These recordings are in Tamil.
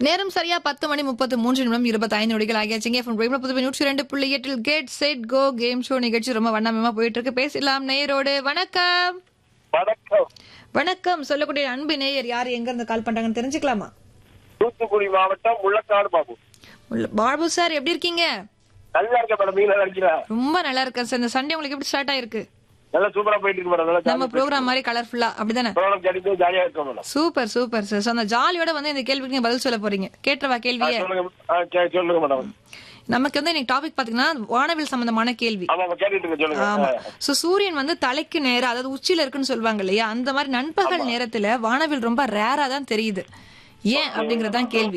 நேரம் சரியா பத்து மணி முப்பத்து மூன்று நிமிடம் இருபத்தி ஐந்து நொடிகள் ஆகியாச்சுங்க எஃப்எம் ரேடியோ புதுவை நூற்றி ரெண்டு புள்ளி எட்டில் get set go game show நிகழ்ச்சி ரொம்ப வண்ணமயமா போயிட்டு இருக்கு பேசலாம் நேயரோடு வணக்கம் வணக்கம் வணக்கம் சொல்லக்கூடிய அன்பு நேயர் யார் எங்க இருந்து கால் பண்றாங்கன்னு தெரிஞ்சுக்கலாமா தூத்துக்குடி மாவட்டம் முள்ளக்காடு பாபு உள்ள- பாபு சார் எப்படி இருக்கீங்க நல்லா இருக்க மேடம் நீங்க நல்லா இருக்கீங்களா ரொம்ப நல்லா இருக்கேன் சார் இந்த சண்டே உங்களுக்கு எப்படி ஸ்டார்ட் ஆயிருக்கு நல்லா சூப்பரா போயிட்டு இருக்கு மேடம் நல்லா நம்ம ப்ரோக்ராம் மாதிரி கலர்ஃபுல்லா அப்படிதானே ப்ரோக்ராம் கிடைக்கும் ஜாலியா இருக்கோம் மேடம் சூப்பர் சூப்பர் சார் அந்த ஜாலியோட வந்து இந்த கேள்விக்கு நீங்க பதில் சொல்ல போறீங்க கேட்டுவா கேள்வியே சொல்லுங்க ஆ, கே- சொல்லுங்க மேடம் நமக்கு வந்து இன்னைக்கு டாபிக் பாத்தீங்கன்னா வானவில் சம்பந்தமான கேள்வி ஆமா ஆமா, கேட்டுட்டு இருக்க சொல்லுங்க ஆமா சோ சூரியன் வந்து தலைக்கு நேரா அதாவது உச்சியில இருக்குன்னு சொல்லுவாங்க இல்லையா அந்த மாதிரி நண்பகல் நேரத்துல வானவில் ரொம்ப ரேரா தான் தெரியுது ஏன் அப்படிங்கறதுதான் கேள்வி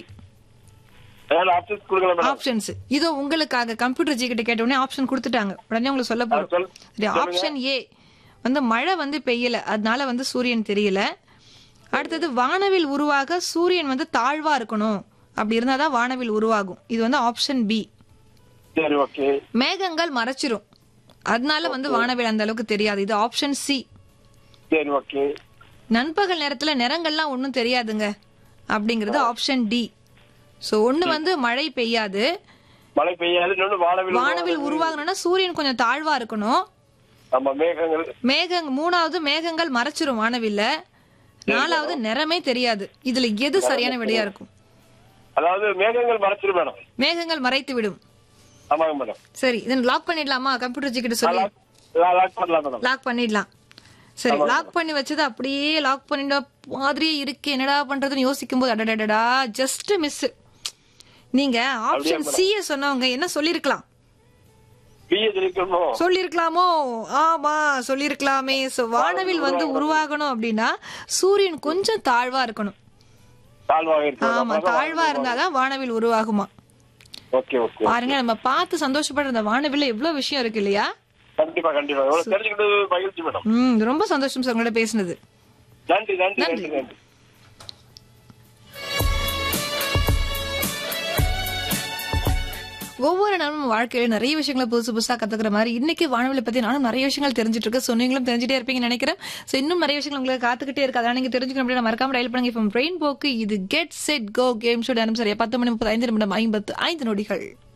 ஏதாவது ஆப்ஷன்ஸ் கொடுக்கல மேடம் ஆப்ஷன்ஸ் இதோ உங்களுக்காக கம்ப்யூட்டர் ஜி கிட்ட கேட்ட உடனே ஆப்ஷன் கொடுத்துட்டாங்க உடனே உங்களுக்கு சொல்ல போறோம் சொல்- சரி ஆப்ஷன் ஏ வந்து மழை வந்து பெய்யல அதனால வந்து சூரியன் தெரியல அடுத்தது வானவில் உருவாக சூரியன் வந்து தாழ்வா இருக்கணும் அப்படி இருந்தாதான் வானவில் உருவாகும் இது வந்து ஆப்ஷன் பி சரி ஓகே மேகங்கள் மறைச்சிரும் அதனால வந்து வானவில் அந்த அளவுக்கு தெரியாது இது ஆப்ஷன் சி சரி ஓகே நண்பகல் நேரத்துல நிறங்கள்லாம் ஒன்றும் தெரியாதுங்க அப்படிங்கிறது ஆப்ஷன் டி சோ ஒண்ணு வந்து மழை பெய்யாது மழை பெய்யாது இன்னொன்னு வானவில் வானவில் உருவாகணும்னா சூரியன் கொஞ்சம் தாழ்வா இருக்கணும் ஆமா மேகங்கள் மேகங் மூணாவது மேகங்கள் மறைச்சிரும் வானவில்ல நாலாவது நிறமே தெரியாது இதுல எது சரியான விடையா இருக்கும் அதாவது மேகங்கள் மறைச்சிரு மேடம் மேகங்கள் மறைத்து விடும் ஆமாங்க மேடம் சரி இதை லாக் பண்ணிடலாமா கம்ப்யூட்டர் கிட்ட சொல்லி லாக் பண்ணலாம் மேடம் லாக் பண்ணிடலாம் சரி லாக் பண்ணி வச்சது அப்படியே லாக் பண்ணிட்ட மாதிரியே இருக்கு என்னடா பண்றதுன்னு யோசிக்கும் போது அடடடடா ஜஸ்ட் மிஸ் நீங்க ஆப்ஷன் சி சொன்னவங்க என்ன சொல்லிருக்கலாம் பிஏ தெரிவிக்கணும் சொல்லிருக்கலாமோ ஆமா சொல்லிருக்கலாமே சோ வானவில் வந்து உருவாகணும் அப்படின்னா சூரியன் கொஞ்சம் தாழ்வா இருக்கணும் தாழ்வாக இருக்கு ஆமா தாழ்வா இருந்தாதான் வானவில் உருவாகுமா ஓகே ஓகே பாருங்க நம்ம பார்த்து சந்தோஷப்படுற அந்த வானவில்ல எவ்வளவு விஷயம் இருக்கு இல்லையா கண்டிப்பா கண்டிப்பா எவ்வளவு தெரிஞ்சுக்கிட்டது மகிழ்ச்சி மேடம் ம் ரொம்ப சந்தோஷம் சார் உங்களோட பேசுனது நன்றி நன்றி நன்றி நன்றி ஒவ்வொரு நாளும் நம்ம வாழ்க்கையில நிறைய விஷயங்களை புதுசு புதுசா கத்துக்கிற மாதிரி இன்னைக்கு வானவிலை பத்தி நானும் நிறைய விஷயங்கள் தெரிஞ்சுட்டு இருக்கேன் So, நீங்களும் தெரிஞ்சுட்டே இருப்பீங்கன்னு நினைக்கிறேன் சோ இன்னும் நிறைய விஷயங்கள் உங்களுக்கு காத்துக்கிட்டே இருக்கு அதான் நீங்க தெரிஞ்சுக்கணும் அப்படின்னு மறக்காம டயல் பண்ணுங்க இப்போ பிரெயின் போக்கு இது get set go game show நேரம் சரியா பத்து மணி முப்பது ஐந்து நிமிடம் ஐம்பத்து ஐந்து நொடிகள்